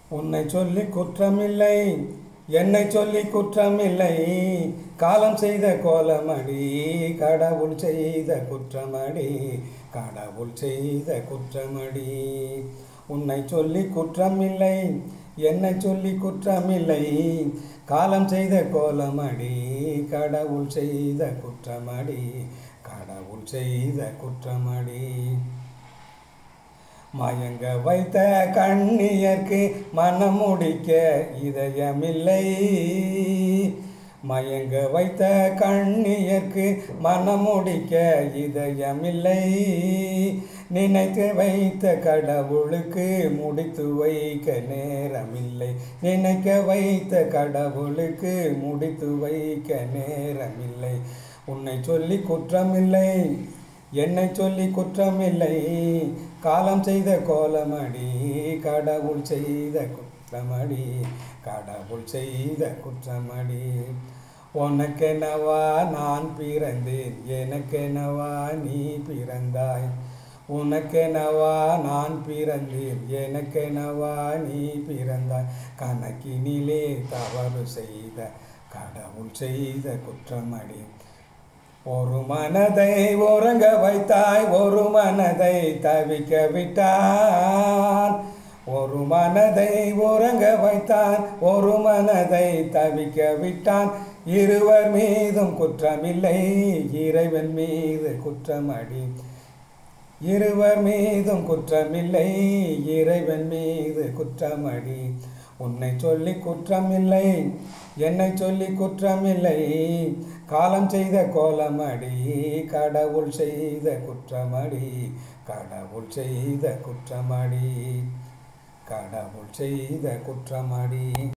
உன்னை சொல்லி குற்றமில்லை என்னை சொல்லி குற்றமில்லை காலம் செய்த கோலமடி கடவுள் செய்த குற்றமடி கடவுள் செய்த குற்றமடி உன்னை சொல்லி குற்றமில்லை என்னை சொல்லி குற்றமில்லை காலம் செய்த கோலமடி கடவுள் செய்த குற்றமடி கடவுள் செய்த குற்றமடி மயங்க வைத்த கண்ணியர்க்கு மனம் முடிக்க இதயமில்லை மயங்க வைத்த கண்ணியர்க்கு மனம் முடிக்க இதயமில்லை நினைத்து வைத்த கடவுளுக்கு முடித்து வைக்க நேரமில்லை நினைக்க வைத்த கடவுளுக்கு முடித்து வைக்க நேரமில்லை உன்னை சொல்லி குற்றமில்லை என்னை சொல்லி குற்றமில்லை காலம் செய்த கோலமடி கடவுள் செய்த குற்றமடி கடவுள் செய்த குற்றமடி உனக்கெனவா நான் பிறந்தேன் எனக்கெனவா நீ பிறந்தாய் உனக்கெனவா நான் பிறந்தேன் எனக்கெனவா நீ பிறந்தாய் கணக்கினிலே தவறு செய்த கடவுள் செய்த குற்றமடி ஒரு மனதை உறங்க வைத்தாய் ஒரு மனதை தவிக்க விட்டான் ஒரு மனதை உறங்க வைத்தான் ஒரு மனதை தவிக்க விட்டான் இருவர் மீதும் குற்றமில்லை இறைவன் மீது குற்றமடி இருவர் மீதும் குற்றமில்லை இறைவன் மீது குற்றமடி உன்னை சொல்லி குற்றமில்லை என்னை சொல்லி குற்றமில்லை காலம் செய்த கோலமடி கடவுள் செய்த குற்றமடி கடவுள் செய்த குற்றமடி கடவுள் செய்த குற்றமடி